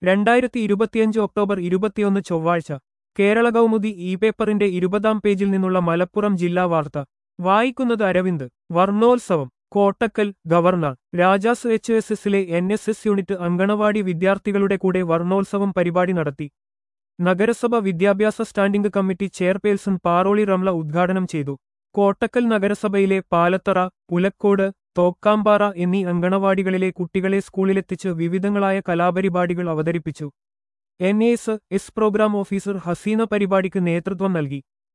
രണ്ടായിരത്തി ഇരുപത്തിയഞ്ച് ഒക്ടോബർ ഇരുപത്തിയൊന്ന് ചൊവ്വാഴ്ച കേരള കൗമുദി ഇ പേപ്പറിന്റെ ഇരുപതാം പേജിൽ നിന്നുള്ള മലപ്പുറം ജില്ലാ വാർത്ത വായിക്കുന്നത് അരവിന്ദ് വർണ്ണോത്സവം Kottakkal governor Rajas H S എസിലെ N S S unit anganwadi വിദ്യാർത്ഥികളുടെ കൂടെ വർണ്ണോത്സവം പരിപാടി നടത്തി നഗരസഭ വിദ്യാഭ്യാസ standing committee chairperson Paroli Ramla ഉദ്ഘാടനം ചെയ്തു കോട്ടക്കൽ നഗരസഭയിലെ പാലത്തറ പുലക്കോട് തോക്കാമ്പാറ എന്നീ അങ്കണവാടികളിലെ കുട്ടികളെ സ്കൂളിലെത്തിച്ച് വിവിധങ്ങളായ കലാപരിപാടികൾ അവതരിപ്പിച്ചു N S S programme officer Haseena പരിപാടിക്ക് നേതൃത്വം നൽകി